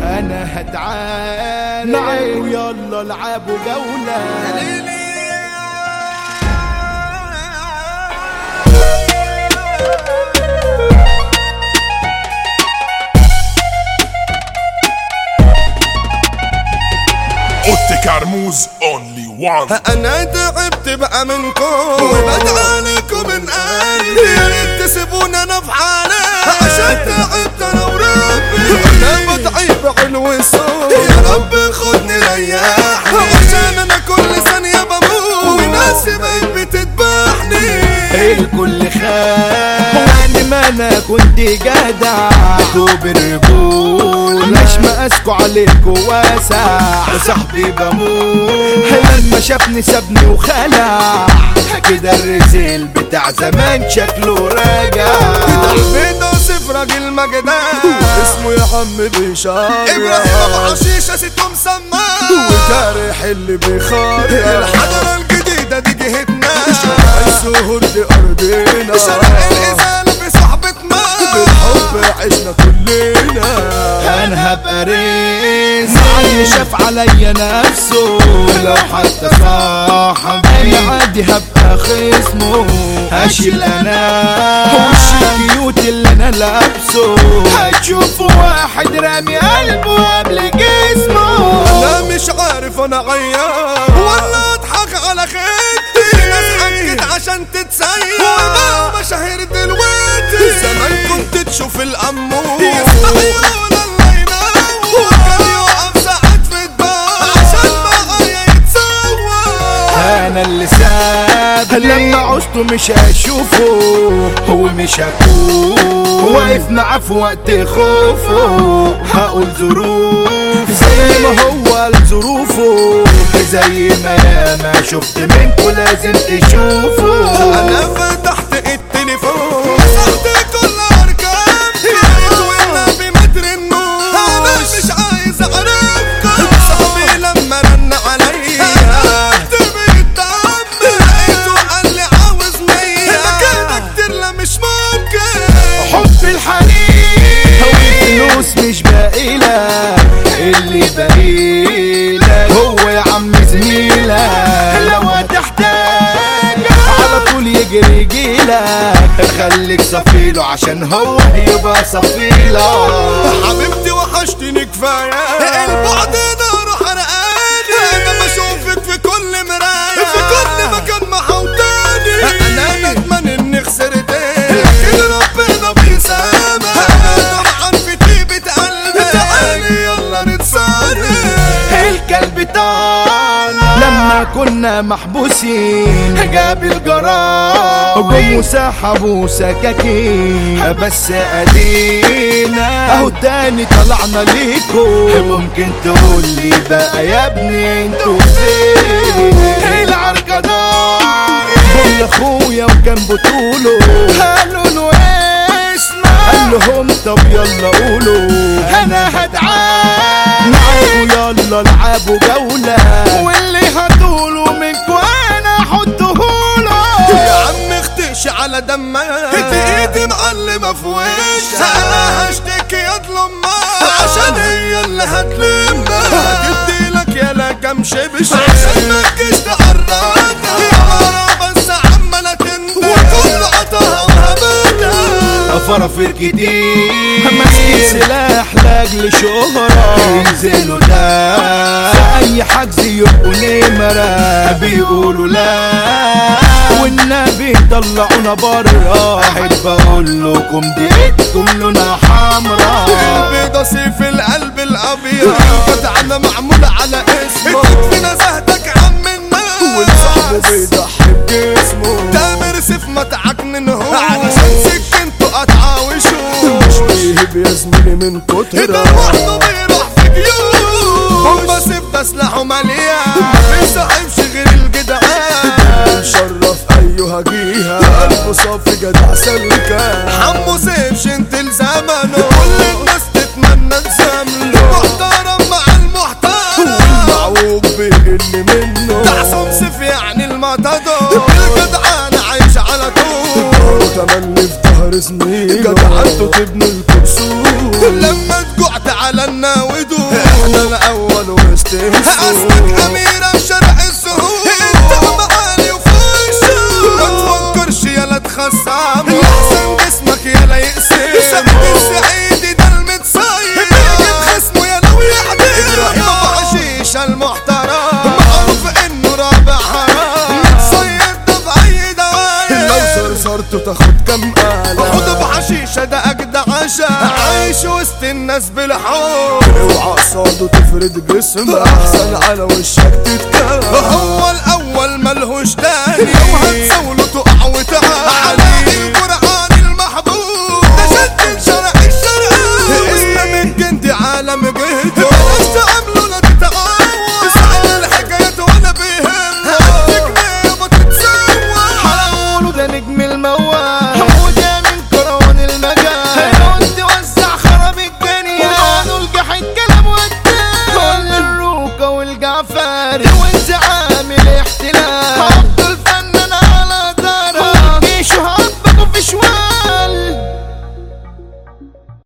انا هتعاني معاكوا يلا العبوا جولة اوتي كرموز اونلي وان انا تعبت بقى منكم وبدعى لكم من قلبي يا ريت تسيبوني انا في حالي عشان تعبت انا وربي انا بدعي بعلو الصوت يا رب خدني ريحني عشان انا كل ثانية بموت وناسي بقيت بتذبحني الكل خاف يعني ما انا كنت جدع دوب الرجول مش مقاسكوا عليكوا واسع صاحبي بموت لما شافني سابني وخلع كده الرزل بتاع زمان شكله راجع في توصف راجل مجدان اسمه يا عم بيشار ابراهيم ابو حشيشه سيتو مسمى وجارح اللي بيخار الحضره الجديده دي جهتنا السهول دي ارضنا شرق الازاله بصحبتنا بالحب عشنا كلنا انا هبقى ريس اللي شاف عليا نفسه لو حتى صاحبي انا عادي هبقى خصمه هشيل انا وش الكيوت اللي انا لابسه هتشوف واحد رامي قلبه قبل جسمه انا مش عارف انا عيان ولا اضحك على خيبتي ناس حكت عشان تتسيح وبقوا مشاهير دلوقتي زمان كنت تشوف الامور يستحيون الله ينور وكان يقف ساعات في الدار عشان معايا يتصور انا اللي ساب لما عشته مش هشوفه هو مش هكون واقف معاه في وقت خوفه هقول ظروف زي ما هو لظروفه زي ما ما شفت منكو لازم تشوفه انا فتحت التليفون مسحت كل ارقام يا ريت والنبي ما ترنوا انا مش عايز اعرفكم صاحبي لما رن عليا قلت بالدم لقيته قال لي عاوز مية كده كتير لا مش ممكن حب الحنين هو الفلوس مش باقي لك اللي باقي لك هو يا عم زميلك لو هتحتاج على طول يجري يجيلك خليك صفيله عشان هو يبقى صفيلك حبيبتي وحشتني كفاية البعد ده روح رقاني انا بشوفك في كل مراية في كل مكان محوطاني انا ندمان اني خسرتك لكن ربنا بيسامح انا طبعا في طيبة قلبي تعالي يلا نتصالح الكلب طالع لما كنا محبوسين جاب الجراب جم وسحبوا سكاكين بس ادينا اهو تاني طلعنا ليكو ممكن تقول لي بقى يا ابني انتوا فين العركة دار يا اخويا وكان بطوله قالوا له اسمع قال لهم طب يلا قولوا انا هدعان معاكوا يلا العبوا جولة واللي هتقولوا منكوا انا احطهوله يا عم اختش على دمك انت ايدي معلمة في وشك انا هشتكي يا لامك عشان هي اللي هتلمك هتدي لك يا لا كم شبش عشان ما تجيش تقربنا يا مرة بس عمالة تندم وكل عطاها وهبتها فرافير كتير ماسكين سلاح لاجل شهرة ينزلوا ده في اي حجز يبقوا نمرة بيقولوا لا والنبي طلعونا برا احب اقول لكم دقيقتكم لونها حمرا البيضة سيف القلب الابيض جدعنا معمول على اسمه في نزهتك عم الناس والصاحب بيضحي بجسمه تامر سيف ما تعكننهوش علشان سكنته قطعة وشوش مش بيهب يا زميلي من كتر ده لوحده بيروح في جيوش هما سيف ده سلاحه مليان ما بيصاحبش غير الجدعان مشرف ايها جيها قلبه صافي جدع سلكان حمو سيف شنتل زمنه كل الناس تتمنى تزامله محترم مع المحترم والمعوج بيقل منه تعصم سيف يعني المعتدور الجدعان عايش على طول وتملي في ظهر زميله جدعنته تبني الكرسول لما تجوعت على النار ودود احنا الاول واستهزوا اسمك اميرة في شرق الزهور انت معاني وفوشة ما تفكرش يلا تخصم احسن جسمك يلا يقسم سعد السعيدي ده المتصيد بيجيب خصمه يلا ويحدف ابراهيم ابو حشيش المحترم معروف انه رابع حرام متصيد ده باي دوايا لو صرصرته تاخد كم قلم خد ابو حشيشه ده اجدع عشا عايش وسط الناس بالحب اوعى صاده تفرد جسمك احسن على وشك تتكلم هو الاول ملهوش تاني لو هتسوله تقع وتعالي القران المحبوب ده شد شرع الشرع اسلام الجندي عالم جهده بلاش تعامله لا تتعاون تسعد الحكايات ولا بيهمه هديك ما تتسوى حلاوله ده نجم الموال وده من كروان المجال هيقعد توزع خراب الدنيا وقالوا الجحيد كلام وداه كل الروكة والجعفان